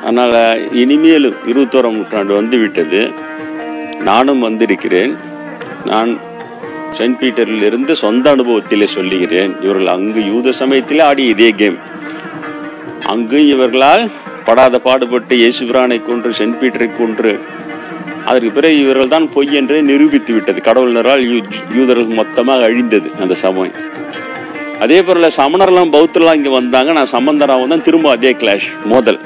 அதனால் இனிமேலும் இருபத்தோராம் நூற்றாண்டு வந்து விட்டது நானும் வந்திருக்கிறேன் நான் செயின்ட் பீட்டரில் இருந்து சொந்த அனுபவத்திலே சொல்லுகிறேன் இவர்கள் அங்கு யூத சமயத்திலே ஆடிய இதே கேம் அங்கு இவர்களால் படாத பாடுபட்டு இயேசுபிரானை கொன்று செயின்ட் பீட்டரை கொன்று அதற்கு பிறகு இவர்கள் தான் பொய் என்று நிரூபித்து விட்டது கடவுளினரால் யூ- யூதர்கள் மொத்தமாக அழிந்தது அந்த சமயம் அதே போல சமணர்லாம் பௌத்தர்லாம் இங்க வந்தாங்க நான் சம்பந்தராவும் தான் திரும்ப அதே கிளாஷ் மோதல்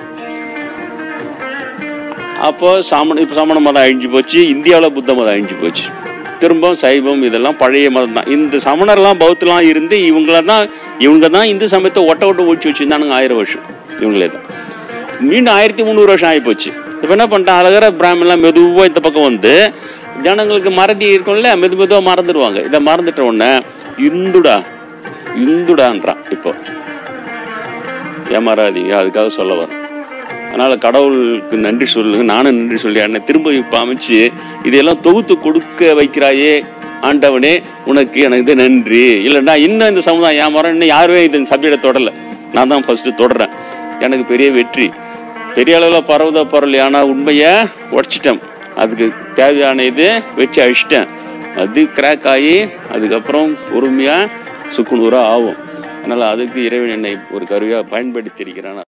அப்போ சமண இப்போ சமண மதம் அழிஞ்சு போச்சு இந்தியாவில் புத்த மதம் அழிஞ்சு போச்சு திரும்ப சைவம் இதெல்லாம் பழைய மதம் தான் இந்த சமணர்லாம் பௌத்தலாம் இருந்து இவங்கள தான் இவங்க தான் இந்து சமயத்தை ஒட்ட ஒட்ட ஒழிச்சு வச்சுருந்தானுங்க ஆயிரம் வருஷம் இவங்களே தான் மீண்டும் ஆயிரத்தி முந்நூறு வருஷம் ஆகிப்போச்சு இப்போ என்ன பண்ணிட்டான் அழகிற பிராமணெலாம் மெதுவாக இந்த பக்கம் வந்து ஜனங்களுக்கு மறதி இருக்கும்ல மெது மெதுவாக மறந்துடுவாங்க இதை மறந்துட்ட உடனே இந்துடா இந்துடான்றான் இப்போ ஏமாறாதீங்க அதுக்காக சொல்ல வரேன் அதனால் கடவுளுக்கு நன்றி சொல்லுங்க நானும் நன்றி சொல்லி அண்ணன் திரும்ப இப்போ அமைச்சு இதையெல்லாம் தொகுத்து கொடுக்க வைக்கிறாயே ஆண்டவனே உனக்கு எனக்கு இது நன்றி இல்லைன்னா இன்னும் இந்த சமுதாயம் ஏமாறம் இன்னும் யாருமே இந்த சப்ஜெக்டை தொடரல நான் தான் ஃபஸ்ட்டு தொடர்றேன் எனக்கு பெரிய வெற்றி பெரிய அளவில் பரவத பரவல் ஆனால் உண்மையை உடச்சிட்டேன் அதுக்கு தேவையான இது வச்சு அழிச்சிட்டேன் அது கிராக் ஆகி அதுக்கப்புறம் பொறுமையாக சுக்குநூறாக ஆகும் அதனால் அதுக்கு இறைவன் என்னை ஒரு கருவியாக பயன்படுத்தி இருக்கிறான்